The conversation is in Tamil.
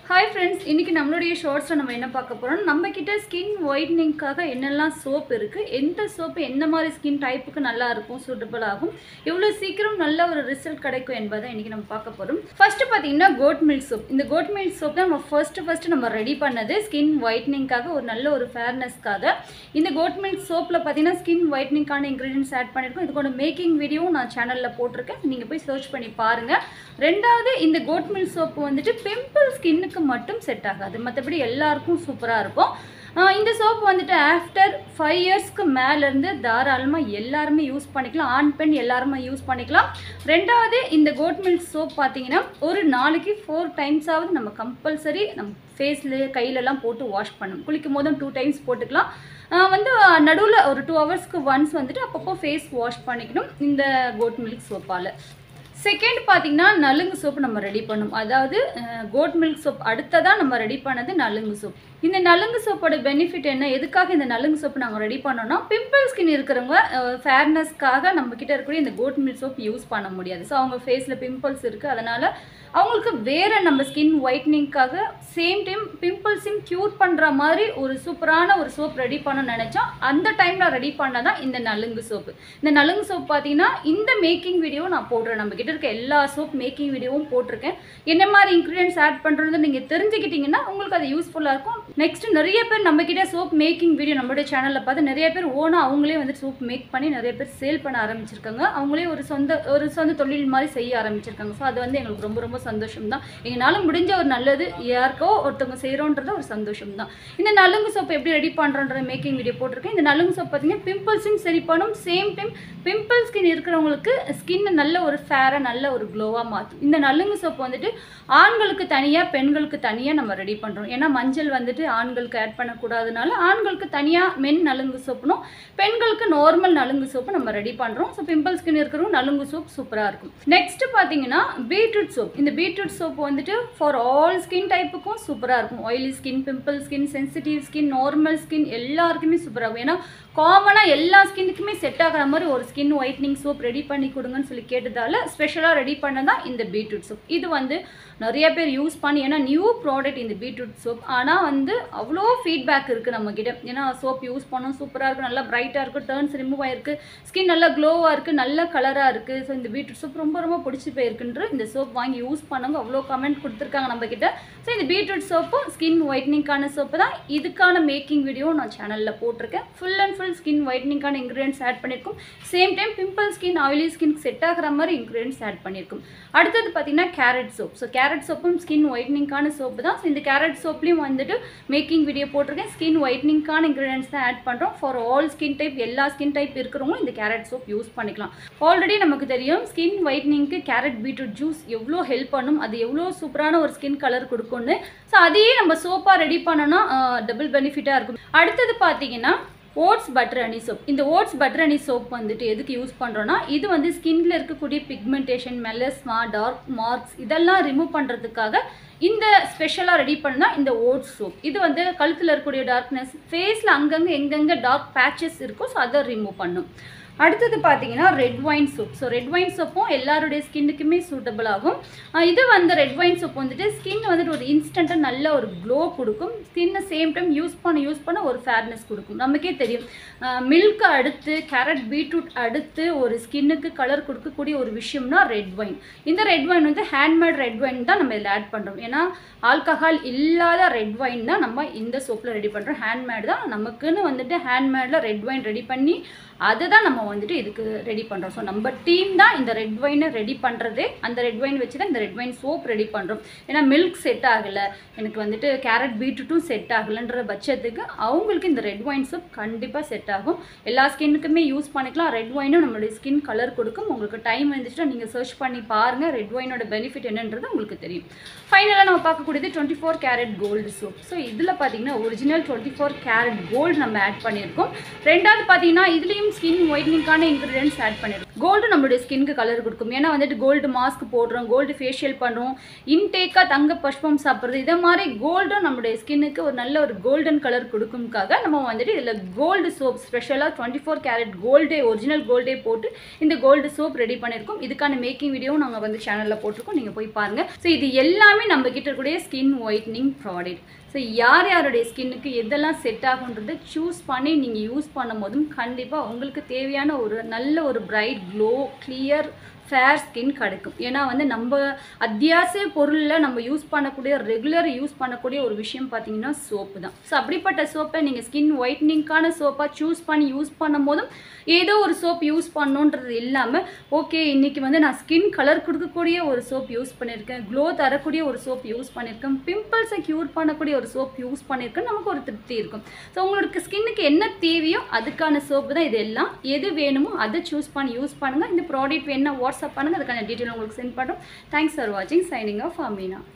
ஹாய் ஃப்ரெண்ட்ஸ் இன்றைக்கி நம்மளுடைய ஷார்ட்ஸில் நம்ம என்ன பார்க்க போகிறோம் நம்ம கிட்ட ஸ்கின் ஒயிட்னிங்காக என்னெல்லாம் சோப் இருக்குது எந்த சோப்பு எந்த மாதிரி ஸ்கின் டைப்புக்கு நல்லா இருக்கும் சூட்டபிள் ஆகும் எவ்வளோ சீக்கிரம் நல்ல ஒரு ரிசல்ட் கிடைக்கும் என்பதை இன்றைக்கி நம்ம பார்க்க போகிறோம் ஃபஸ்ட்டு பார்த்தீங்கன்னா கோட் மில்க் சோப் இந்த கோட் மில்க் சோப் தான் நம்ம ஃபஸ்ட்டு ஃபஸ்ட்டு நம்ம ரெடி பண்ணது ஸ்கின் ஒயிட்னிங்காக ஒரு நல்ல ஒரு ஃபேர்னஸ்க்காக இந்த கோட் மில்க் சோப்பில் பார்த்தீங்கன்னா ஸ்கின் ஒயிட்னிங்கான இன்க்ரீடியன்ஸ் ஆட் பண்ணியிருக்கோம் இதுக்கோட மேக்கிங் வீடியோவும் நான் சேனலில் போட்டிருக்கேன் நீங்கள் போய் சர்ச் பண்ணி பாருங்கள் ரெண்டாவது இந்த கோட் மில்க் சோப்பு வந்துட்டு பிம்பிள் ஸ்கின்னுக்கு மட்டும் செட் ஆகாது மற்றபடி எல்லாருக்கும் சூப்பராக இருக்கும் ஆஹ் இந்த சோப் வந்துட்டு ஆஃப்டர் ஃபைவ் இயர்ஸ்க்கு மேலேருந்து தாராளமாக எல்லாருமே யூஸ் பண்ணிக்கலாம் ஆண் பெண் எல்லாருமே யூஸ் பண்ணிக்கலாம் ரெண்டாவது இந்த கோட் மில்க் சோப் பார்த்தீங்கன்னா ஒரு நாளைக்கு ஃபோர் டைம்ஸாவது நம்ம கம்பல்சரி நம்ம ஃபேஸில் கையிலலாம் போட்டு வாஷ் பண்ணணும் குளிக்கும் போதும் டூ டைம்ஸ் போட்டுக்கலாம் ஆஹ் வந்து நடுவில் ஒரு டூ ஹவர்ஸ்க்கு ஒன்ஸ் வந்துட்டு அப்பப்போ ஃபேஸ் வாஷ் பண்ணிக்கணும் இந்த கோட் மில்க் சோப்பால் செகண்ட் பார்த்தீங்கன்னா நலுங்கு சோப்பு நம்ம ரெடி பண்ணோம் அதாவது கோட் மில்க் சோப் அடுத்ததாக நம்ம ரெடி பண்ணது நலுங்கு சோப் இந்த நலுங்கு சோப்போட பெனிஃபிட் என்ன எதுக்காக இந்த நலுங்கு சோப்பு நாங்கள் ரெடி பண்ணோம்னா பிம்பிள் ஸ்கின் இருக்கிறவங்க ஃபேர்னஸ்க்காக நம்ம கிட்ட இருக்கக்கூடிய இந்த கோட் மில்க் சோப் யூஸ் பண்ண முடியாது ஸோ அவங்க ஃபேஸில் பிம்பிள்ஸ் இருக்குது அதனால் அவங்களுக்கு வேறு நம்ம ஸ்கின் ஒயிட்னிங்காக சேம் டைம் பிம்பிள்ஸையும் க்யூர் பண்ணுற மாதிரி ஒரு சூப்பரான ஒரு சோப் ரெடி பண்ணணும்னு நினச்சோம் அந்த டைமில் ரெடி பண்ணதான் தான் இந்த நலுங்கு சோப்பு இந்த நலுங்கு சோப் பார்த்தீங்கன்னா இந்த மேக்கிங் வீடியோ நான் போடுறேன் நம்ம கிட்ட இருக்க எல்லா சோப் மேக்கிங் வீடியோவும் போட்டிருக்கேன் என்ன மாதிரி இன்க்ரீடியன்ஸ் ஆட் பண்ணுறது நீங்கள் தெரிஞ்சுக்கிட்டீங்கன்னா உங்களுக்கு அது யூஸ்ஃபுல்லாக இருக்கும் நெக்ஸ்ட் நிறைய பேர் நம்ம கிட்ட சோப் மேக்கிங் வீடியோ நம்மளுடைய சேனலில் பார்த்து நிறைய பேர் ஓனாக அவங்களே வந்து சோப் மேக் பண்ணி நிறைய பேர் சேல் பண்ண ஆரம்பிச்சிருக்காங்க அவங்களே ஒரு சொந்த ஒரு சொந்த தொழில் மாதிரி செய்ய ஆரம்பிச்சிருக்காங்க ஸோ அது வந்து எங்களுக்கு ரொம்ப ரொம்ப சந்தோஷம் தான் எங்களால் முடிஞ்ச ஒரு நல்லது யாருக்கோ ஒருத்தவங்க செய்கிறோன்றது ஒரு சந்தோஷம் தான் இந்த நலுங்கு சோப் எப்படி ரெடி பண்ணுறோன்ற மேக்கிங் வீடியோ போட்டிருக்கேன் இந்த நலுங்கு சோப் பார்த்தீங்கன்னா பிம்பிள்ஸையும் சரி பண்ணும் சேம் டைம் பிம்பிள் ஸ்கின் இருக்கிறவங்களுக்கு ஸ்கின் நல்ல ஒரு ஃபேராக நல்ல ஒரு க்ளோவாக மாற்றும் இந்த நலுங்கு சோப் வந்துட்டு ஆண்களுக்கு தனியாக பெண்களுக்கு தனியாக நம்ம ரெடி பண்ணுறோம் ஏன்னா மஞ்சள் வந்துட்டு ஆண்களுக்கு ஆட் பண்ணக்கூடாதனால ஆண்களுக்கு தனியாக மென் நலுங்கு சோப்புனும் பெண்களுக்கு நார்மல் நலுங்கு சோப்பு நம்ம ரெடி பண்ணுறோம் ஸோ பிம்பிள் ஸ்கின் இருக்கிறவங்க நலுங்கு சோப் சூப்பராக இருக்கும் நெக்ஸ்ட் பார்த்தீங்கன்னா பீட்ரூட் சோப் இந்த பீட்ரூட் சோப் வந்துட்டு ஃபார் ஆல் ஸ்கின் டைப்புக்கும் சூப்பராக இருக்கும் oily skin pimple skin sensitive skin normal skin எல்லாருக்குமே சூப்பராக இருக்கும் ஏன்னா காமனாக எல்லா ஸ்கின்னுக்குமே செட் ஆகிற மாதிரி ஒரு ஸ்கின் ஒயிட்னிங் சோப் ரெடி பண்ணி கொடுங்கன்னு சொல்லி கேட்டதால ஸ்பெஷலாக ரெடி பண்ணதான் இந்த பீட்ரூட் சோப் இது வந்து நிறைய பேர் யூஸ் பண்ணி ஏன்னா நியூ ப்ராடக்ட் இந்த பீட்ரூட் சோப் ஆனால் வந்து அவ்வளோ ஃபீட்பேக் இருக்குது நம்மக்கிட்ட ஏன்னா சோப் யூஸ் பண்ணோம் சூப்பராக இருக்குது நல்லா பிரைட்டாக இருக்குது டர்ன்ஸ் ரிமூவ் ஆயிருக்கு ஸ்கின் நல்லா க்ளோவாக இருக்குது நல்ல கலராக இருக்குது ஸோ இந்த பீட்ரூட் சோப் ரொம்ப ரொம்ப பிடிச்சி போயிருக்குன்ற இந்த சோப் வாங்கி யூஸ் பண்ணவங்க அவ்வளோ கமெண்ட் கொடுத்துருக்காங்க நம்மக்கிட்ட ஸோ இந்த பீட்ரூட் சோப்பும் ஸ்கின் ஒயிட்னிங்கான சோப்பு தான் இதுக்கான மேக்கிங் வீடியோ நான் சேனலில் போட்டிருக்கேன் ஃபுல் அண்ட் ஃபுல் ஸ்கின் ஒயிட்னிங்கான இன்க்ரீடியன்ஸ் ஆட் பண்ணியிருக்கும் same time pimple skin oily ஸ்கின்க்கு செட் ஆகிற மாதிரி இன்க்ரீடியன்ஸ் ஆட் பண்ணியிருக்கும் அடுத்தது பார்த்தீங்கன்னா கேரட் சோப் ஸோ கேரட் சோப்பும் ஸ்கின் ஒயிட்னிங்கான சோப்பு தான் ஸோ இந்த கேரட் சோப்லேயும் வந்துட்டு மேக்கிங் வீடியோ போட்டிருக்கேன் ஸ்கின் ஒயிட்னிங்கான இன்க்ரீடியன்ஸ் தான் ஆட் பண்ணுறோம் ஃபார் ஆல் ஸ்கின் டைப் எல்லா ஸ்கின் டைப் இருக்கிறவங்களும் இந்த கேரட் சோப் யூஸ் பண்ணிக்கலாம் ஆல்ரெடி நமக்கு தெரியும் ஸ்கின் ஒயிட்னிங்க்கு கேரட் பீட்ரூட் ஜூஸ் எவ்வளோ ஹெல்ப் பண்ணும் அது எவ்வளோ சூப்பரான ஒரு ஸ்கின் கலர் கொடுக்கும்னு ஸோ அதையே நம்ம சோப்பாக ரெடி பண்ணோன்னா டபுள் பெனிஃபிட்டாக இருக்கும் அடுத்தது பார்த்தீங்கன்னா ஓட்ஸ் பட்டர் அணி சோப் இந்த ஓட்ஸ் பட்டர் அணி சோப் வந்துட்டு எதுக்கு யூஸ் பண்ணுறோன்னா இது வந்து ஸ்கின்ல இருக்கக்கூடிய பிக்மெண்டேஷன் மெலஸ்மா டார்க் மார்க்ஸ் இதெல்லாம் ரிமூவ் பண்ணுறதுக்காக இந்த ஸ்பெஷலாக ரெடி பண்ணால் இந்த ஓட்ஸ் சோப் இது வந்து கழுத்தில் இருக்கக்கூடிய டார்க்னஸ் ஃபேஸில் அங்கங்கே எங்கெங்கே டார்க் பேச்சஸ் இருக்கோ ஸோ அதை ரிமூவ் பண்ணும் அடுத்தது பார்த்தீங்கன்னா red wine soap so red wine சோப்பும் எல்லாருடைய ஸ்கின்னுக்குமே சூட்டபிள் ஆகும் அஹ் இது வந்து ரெட் ஒயின் சோப் வந்துட்டு ஸ்கின் வந்துட்டு ஒரு இன்ஸ்டண்ட்டாக நல்ல ஒரு க்ளோ கொடுக்கும் ஸ்கின்னை சேம் டைம் யூஸ் பண்ண யூஸ் பண்ண ஒரு ஃபேர்னஸ் கொடுக்கும் நமக்கே தெரியும் மில்க் அடுத்து கேரட் பீட்ரூட் அடுத்து ஒரு ஸ்கின்னுக்கு கலர் கொடுக்கக்கூடிய ஒரு விஷயம்னா ரெட் ஒயின் இந்த ரெட் ஒயின் வந்து ஹேண்ட்மேட் ரெட் ஒயின் தான் நம்ம இதில் ஆட் பண்ணுறோம் ஏன்னா ஆல்கஹால் இல்லாத ரெட் ஒயின் தான் நம்ம இந்த சோப்பில் ரெடி பண்ணுறோம் ஹேண்ட்மேட் தான் நமக்குன்னு வந்துட்டு ஹேண்ட்மேடில் ரெட் ஒயின் ரெடி பண்ணி அதை தான் நம்ம வந்துட்டு இதுக்கு ரெடி பண்ணுறோம் ஸோ நம்ம டீம் தான் இந்த ரெட் ஒயினை ரெடி பண்ணுறதே அந்த ரெட் ஒயின் வச்சு தான் இந்த ரெட் ஒயின் சோப் ரெடி பண்ணுறோம் ஏன்னா மில்க் செட் ஆகலை எனக்கு வந்துட்டு கேரட் பீட்ரூட்டும் செட் ஆகலைன்ற பட்சத்துக்கு அவங்களுக்கு இந்த ரெட் ஒயின் சோப் கண்டிப்பாக செட் ஆகும் எல்லா ஸ்கின்னுக்குமே யூஸ் பண்ணிக்கலாம் ரெட் ஒயினும் நம்மளுடைய ஸ்கின் கலர் கொடுக்கும் உங்களுக்கு டைம் வந்துச்சுன்னா நீங்கள் சர்ச் பண்ணி பாருங்கள் ரெட் ஒயினோட பெனிஃபிட் என்னன்றது உங்களுக்கு தெரியும் ஃபைனலாக நம்ம பார்க்கக்கூடியது twenty four carat gold soap so இதில் பார்த்தீங்கன்னா original twenty four carat gold நம்ம ஆட் பண்ணியிருக்கோம் ரெண்டாவது பார்த்தீங்கன்னா இதுலேயும் ஸ்கின் ஒயிட்னிங்கான இன்க்ரீடியன்ஸ் ஆட் பண்ணியிருக்கோம் கோல்டு நம்மளுடைய ஸ்கின்க்கு கலர் கொடுக்கும் ஏன்னா வந்துட்டு கோல்டு மாஸ்க் போடுறோம் கோல்டு ஃபேஷியல் பண்ணுறோம் இன்டேக்காக தங்க பஷ்பம் சாப்பிட்றது இதை மாதிரி கோல்டும் நம்மளுடைய ஸ்கின்னுக்கு ஒரு நல்ல ஒரு கோல்டன் கலர் கொடுக்கும்காக நம்ம வந்துட்டு இதில் கோல்டு சோப் ஸ்பெஷலாக டுவெண்ட்டி ஃபோர் கேரட் கோல்டே ஒரிஜினல் கோல்டே போட்டு இந்த கோல்டு சோப் ரெடி பண்ணியிருக்கோம் இதுக்கான மேக்கிங் வீடியோவும் நாங்கள் வந்து சேனலில் போட்டிருக்கோம் நீங்கள் போய் பாருங்கள் ஸோ இது எல்லாமே நம்ம கிட்ட இருக்கக்கூடிய ஸ்கின் ஒயிட்னிங் ப்ராடக்ட் ஸோ யார் யாருடைய ஸ்கின்னுக்கு எதெல்லாம் செட் ஆகுன்றதை சூஸ் பண்ணி நீங்கள் யூஸ் பண்ணும்போதும் கண்டிப்பாக உங்களுக்கு தேவையான ஒரு நல்ல ஒரு bright glow clear fair skin கிடைக்கும் ஏன்னா வந்து நம்ம அத்தியாவசிய பொருளில் நம்ம யூஸ் பண்ணக்கூடிய ரெகுலர் யூஸ் பண்ணக்கூடிய ஒரு விஷயம் பார்த்தீங்கன்னா சோப்பு தான் ஸோ அப்படிப்பட்ட சோப்பை நீங்கள் ஸ்கின் ஒயிட்னிங்கான சோப்பாக சூஸ் பண்ணி யூஸ் பண்ணும் போதும் ஏதோ ஒரு சோப் யூஸ் பண்ணணுன்றது இல்லாமல் ஓகே இன்றைக்கி வந்து நான் ஸ்கின் கலர் கொடுக்கக்கூடிய ஒரு சோப் யூஸ் பண்ணியிருக்கேன் க்ளோ தரக்கூடிய ஒரு சோப் யூஸ் பண்ணியிருக்கேன் பிம்பிள்ஸை க்யூர் பண்ணக்கூடிய ஒரு சோப் யூஸ் பண்ணியிருக்கேன் நமக்கு ஒரு திருப்தி இருக்கும் ஸோ உங்களுக்கு ஸ்கின்னுக்கு என்ன தேவையோ அதுக்கான சோப்பு தான் இது எல்லாம் எது வேணுமோ அதை சூஸ் பண்ணி யூஸ் பண்ணுங்கள் இந்த ப்ராடக்ட் வேணும்னா வாட்ஸ்அப் பண்ணுங்கள் அதுக்கான டீட்டெயில் உங்களுக்கு சென்ட் பண்ணுறோம் தேங்க்ஸ் ஃபார் வாட்சிங் சைனிங் ஆஃப் அமீனா